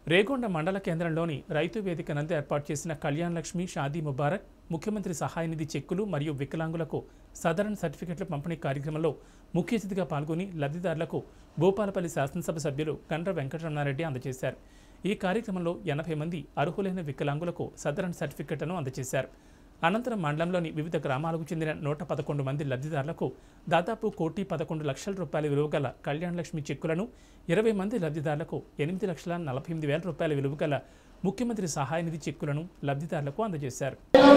రేగొండ మండల కేంద్రంలోని రైతు వేదిక నందు ఏర్పాటు చేసిన కళ్యాణ్ లక్ష్మి షాదీ ముబారక్ ముఖ్యమంత్రి సహాయ నిధి చెక్కులు మరియు వికలాంగులకు సదరన్ సర్టిఫికెట్ల పంపిణీ కార్యక్రమంలో ముఖ్య అతిథిగా పాల్గొని లబ్ధిదారులకు భూపాలపల్లి శాసనసభ సభ్యులు గండ్ర వెంకటరమణారెడ్డి అందజేశారు ఈ కార్యక్రమంలో ఎనభై మంది అర్హులైన వికలాంగులకు సదరన్ సర్టిఫికెట్లను అందజేశారు అనంతరం మండలంలోని వివిధ గ్రామాలకు చెందిన నూట పదకొండు మంది లబ్ధిదారులకు దాదాపు కోటి పదకొండు లక్షల రూపాయల విలువ గల కళ్యాణ్ లక్ష్మి చెక్కులను ఇరవై మంది లబ్ధిదారులకు ఎనిమిది లక్షల నలభై ఎనిమిది వేల రూపాయల విలువ గల ముఖ్యమంత్రి సహాయ నిధి చెక్కులను లబ్ధిదారులకు అందజేశారు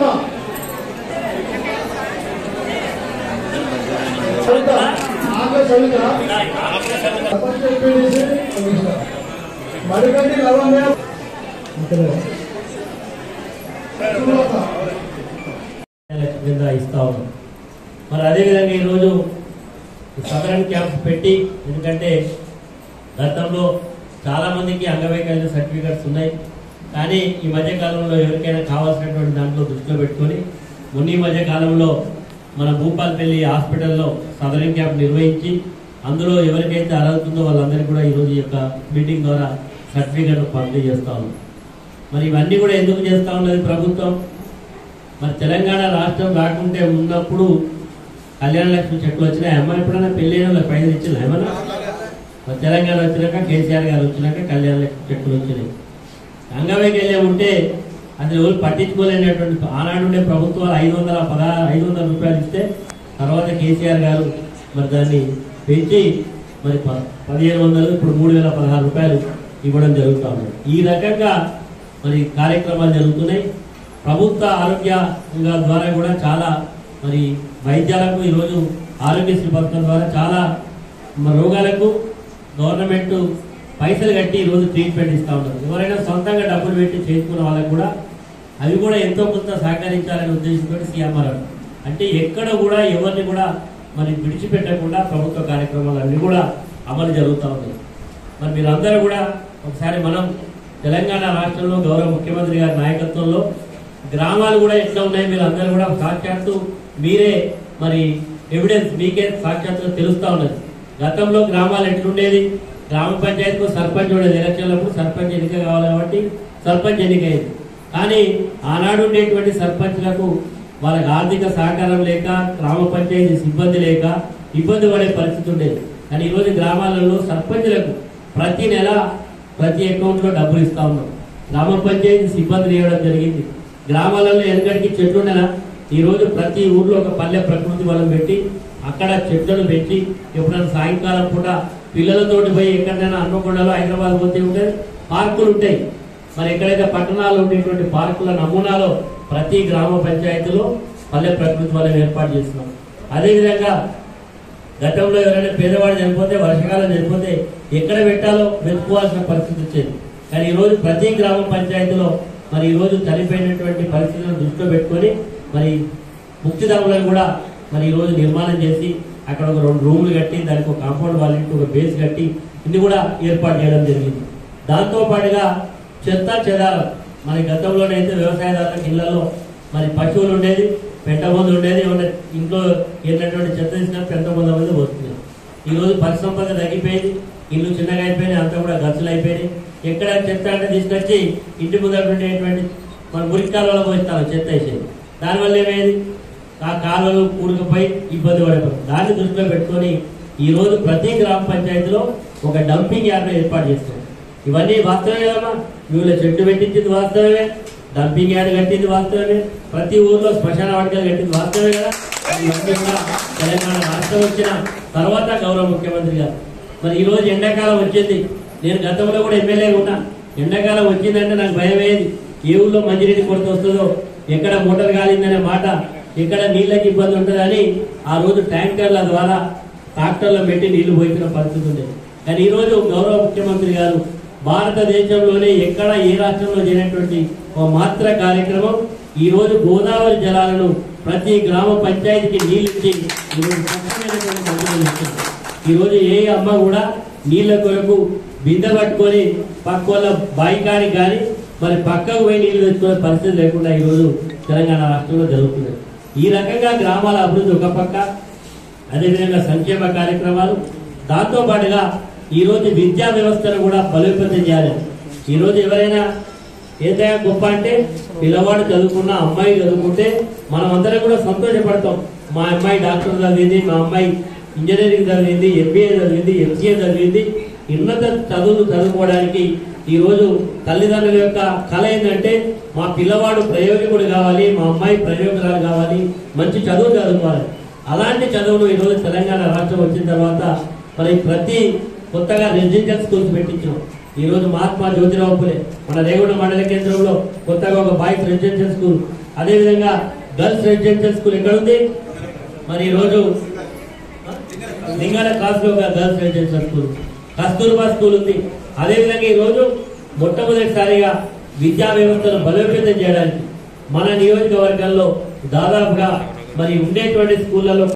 మరికండి లవణ్య కింద ఇస్తా ఉన్నాం మరి అదేవిధంగా ఈరోజు సదరన్ క్యాంప్ పెట్టి ఎందుకంటే గతంలో చాలా మందికి అంగవైకల్య సర్టిఫికెట్స్ ఉన్నాయి కానీ ఈ మధ్య కాలంలో ఎవరికైనా కావాల్సినటువంటి దాంట్లో దృష్టిలో పెట్టుకొని మొన్న ఈ మధ్య కాలంలో మన భూపాలపల్లి హాస్పిటల్లో సదరన్ క్యాంప్ నిర్వహించి అందులో ఎవరికైతే అర్హత ఉందో వాళ్ళందరికీ కూడా ఈరోజు ఈ యొక్క మీటింగ్ ద్వారా సర్టిఫికెట్ పంపిణీ చేస్తా ఉన్నాం మరి ఇవన్నీ కూడా ఎందుకు చేస్తా ఉన్నది ప్రభుత్వం మరి తెలంగాణ రాష్ట్రం రాకుంటే ఉన్నప్పుడు కళ్యాణ లక్ష్మి చెట్లు వచ్చినాయి అమ్మ ఎప్పుడైనా పెళ్ళైన వాళ్ళకి పైసలు ఇచ్చింది ఏమన్నా మరి తెలంగాణ వచ్చినాక కేసీఆర్ గారు వచ్చినాక కళ్యాణ లక్ష్మి చెట్లు వచ్చినాయి అంగవైకల్యం ఉంటే అసలు ఎవరు పట్టించుకోలేనటువంటి ఆనాడు ఉండే ప్రభుత్వాలు ఐదు వందల పదహారు ఐదు వందల రూపాయలు ఇస్తే తర్వాత కేసీఆర్ గారు మరి దాన్ని పెంచి మరి ప- పదిహేను వందలు ఇప్పుడు మూడు వేల పదహారు రూపాయలు ఇవ్వడం జరుగుతూ ఉంది ఈ రకంగా మరి కార్యక్రమాలు జరుగుతున్నాయి ప్రభుత్వ ఆరోగ్య ద్వారా కూడా చాలా మరి వైద్యాలకు ఈరోజు ఆరోగ్యశ్రీ పథకం ద్వారా చాలా మ- రోగాలకు గవర్నమెంట్ పైసలు కట్టి ఈరోజు ట్రీట్మెంట్ ఇస్తా ఉన్నారు ఎవరైనా సొంతంగా డబ్బులు పెట్టి చేసుకున్న వాళ్ళకు కూడా అవి కూడా ఎంతో కొంత సహకరించాలనే ఉద్దేశంతో సీఎంఆర్ అంటే ఎక్కడ కూడా ఎవరిని కూడా మరి విడిచిపెట్టకుండా ప్రభుత్వ కార్యక్రమాలు అన్ని కూడా అమలు జరుగుతూ ఉన్నాయి మరి మీరందరూ కూడా ఒకసారి మనం తెలంగాణ రాష్ట్రంలో గౌరవ ముఖ్యమంత్రి గారి నాయకత్వంలో గ్రామాలు కూడా ఎట్లా ఉన్నాయి మీరు అందరూ కూడా సాక్షాత్తు మీరే మరి ఎవిడెన్స్ మీకే సాక్షాత్తుగా తెలుస్తా ఉన్నది గతంలో గ్రామాలు ఎట్లుండేది గ్రామ పంచాయతీకు సర్పంచ్ ఉండేది ఎలక్షన్లప్పుడు సర్పంచ్ ఎన్నిక కావాలి కాబట్టి సర్పంచ్ ఎన్నిక అయింది కానీ ఆనాడు ఉండేటువంటి సర్పంచ్లకు వాళ్ళకి ఆర్థిక సహకారం లేక గ్రామ పంచాయతీ సిబ్బంది లేక ఇబ్బంది పడే పరిస్థితి ఉండేది కానీ ఈరోజు గ్రామాలలో సర్పంచ్లకు ప్రతి నెల ప్రతి అకౌంట్ లో డబ్బులు ఇస్తా ఉన్నాం గ్రామ పంచాయతీ సిబ్బంది ఇవ్వడం జరిగింది గ్రామాలలో వెనకడికి చెట్లు ఉండేనా ఈ రోజు ప్రతి ఊర్లో ఒక పల్లె ప్రకృతి వనం పెట్టి అక్కడ చెట్లను పెంచి ఎప్పుడైనా సాయంకాలం పూట పిల్లలతోటి పోయి ఎక్కడైనా హన్మకొండలో హైదరాబాద్ పోతే ఉంటే పార్కులు ఉంటాయి మరి ఎక్కడైతే పట్టణాల్లో ఉండేటువంటి పార్కుల నమూనాలో ప్రతి గ్రామ పంచాయతీలో పల్లె ప్రకృతి వనం ఏర్పాటు చేస్తున్నాం అదేవిధంగా గతంలో ఎవరైనా పేదవాడు చనిపోతే వర్షకాలం చనిపోతే ఎక్కడ పెట్టాలో వెతుక్కోవాల్సిన పరిస్థితి వచ్చేది కానీ ఈ రోజు ప్రతి గ్రామ పంచాయతీలో మరి ఈ రోజు చనిపోయినటువంటి పరిస్థితులను దృష్టిలో పెట్టుకొని మరి ముక్తిధాములను కూడా మరి ఈ రోజు నిర్మాణం చేసి అక్కడ ఒక రెండు రూములు కట్టి దానికి ఒక కాంపౌండ్ వాళ్ళకి ఒక బేస్ కట్టి ఇన్ని కూడా ఏర్పాటు చేయడం జరిగింది దాంతో పాటుగా చెత్త చెదారం మన గతంలోనైతే వ్యవసాయదారులకు ఇళ్లలో మరి పశువులు ఉండేది పెంట మందు ఉండేది ఏమన్నా ఇంట్లో ఏంటటువంటి చెత్త తీసినా పెంట మందు అనేది వస్తుంది ఈ రోజు పరిసంపద తగ్గిపోయింది ఇల్లు చిన్నగా అయిపోయినాయి అంతా కూడా గచ్చులు అయిపోయినాయి ఎక్కడ చెత్త అంటే తీసుకొచ్చి ఇంటి ముందర ఉండేటువంటి మన మురికి కాలువలో పోయిస్తారు చెత్త వేసేది దానివల్ల ఏమైంది ఆ కాలువలు కూడుకుపోయి ఇబ్బంది పడిపోతుంది దాన్ని దృష్టిలో పెట్టుకొని ఈ రోజు ప్రతి గ్రామ పంచాయతీలో ఒక డంపింగ్ యార్డ్ ఏర్పాటు చేస్తారు ఇవన్నీ వాస్తవమే కదమ్మా వీళ్ళ చెట్టు పెట్టించింది వాస్తవమే డంపింగ్ యార్డ్ కట్టింది వాస్తవమే ప్రతి ఊర్లో శ్మశాన వాటికలు కట్టింది వాస్తవమే కదా ఇవన్నీ కూడా తెలంగాణ రాష్ట్రం వచ్చిన తర్వాత గౌరవ ముఖ్యమంత్రి గారు మరి ఈ రోజు ఎండాకాలం వచ్చింది నేను గతంలో కూడా ఎమ్మెల్యే ఉన్నా ఎండాకాలం వచ్చిందంటే నాకు భయం అయ్యేది ఏ ఊళ్ళో మంచినీటి కొరత వస్తుందో ఎక్కడ మోటార్ కాలిందనే మాట ఎక్కడ నీళ్ళకి ఇబ్బంది ఉంటుందని ఆ రోజు ట్యాంకర్ల ద్వారా ట్రాక్టర్లో పెట్టి నీళ్లు పోయిన పరిస్థితి ఉండేది కానీ ఈ రోజు గౌరవ ముఖ్యమంత్రి గారు భారతదేశంలోనే ఎక్కడ ఏ రాష్ట్రంలో చేయనటువంటి ఒక మాత్ర కార్యక్రమం ఈ రోజు గోదావరి జలాలను ప్రతి గ్రామ పంచాయతీకి నీళ్ళు ఇచ్చి ఈరోజు స్వచ్ఛమైనటువంటి మంచినీళ్ళు ఇస్తుంది. ఈ రోజు ఏ అమ్మ కూడా నీళ్ళ కొరకు బిందె పట్టుకొని పక్క వాళ్ళ బాయికానికి కానీ మరి పక్కకు పోయి నీళ్లు తెచ్చుకునే పరిస్థితి లేకుండా ఈ రోజు తెలంగాణ రాష్ట్రంలో జరుగుతుంది ఈ రకంగా గ్రామాల అభివృద్ధి ఒక పక్క అదేవిధంగా సంక్షేమ కార్యక్రమాలు దాంతో పాటుగా ఈ రోజు విద్యా వ్యవస్థను కూడా బలోపేతం చేయాలి ఈ రోజు ఎవరైనా ఏదైనా గొప్ప అంటే పిల్లవాడు చదువుకున్న అమ్మాయి చదువుకుంటే మనం అందరం కూడా సంతోషపడతాం మా అమ్మాయి డాక్టర్ చదివింది మా అమ్మాయి ఇంజనీరింగ్ చదివింది ఎంబీఏ చదివింది ఎంసీఏ చదివింది ఉన్నత చదువులు చదువుకోవడానికి ఈ రోజు తల్లిదండ్రుల యొక్క కళ ఏంటంటే మా పిల్లవాడు ప్రయోజకుడు కావాలి మా అమ్మాయి ప్రయోజకురాలు కావాలి మంచి చదువు చదువుకోవాలి అలాంటి చదువును ఈ రోజు తెలంగాణ రాష్ట్రం వచ్చిన తర్వాత మరి ప్రతి కొత్తగా రెసిడెన్షియల్ స్కూల్స్ పెట్టించాం ఈ రోజు మహాత్మా జ్యోతిరావు పులే మన రేగుడ మండల కేంద్రంలో కొత్తగా ఒక బాయ్స్ రెసిడెన్షియల్ స్కూల్ అదే విధంగా గర్ల్స్ రెసిడెన్షియల్ స్కూల్ ఎక్కడ ఉంది మరి ఈ రోజు లింగాల క్లాస్ లో ఒక girls residential school Kasturba school ఉంది అదే విధంగా ఈ రోజు మొట్టమొదటిసారిగా విద్యా వ్యవస్థను బలోపేతం చేయడానికి మన నియోజకవర్గంలో దాదాపుగా మరి ఉండేటువంటి స్కూళ్ళలో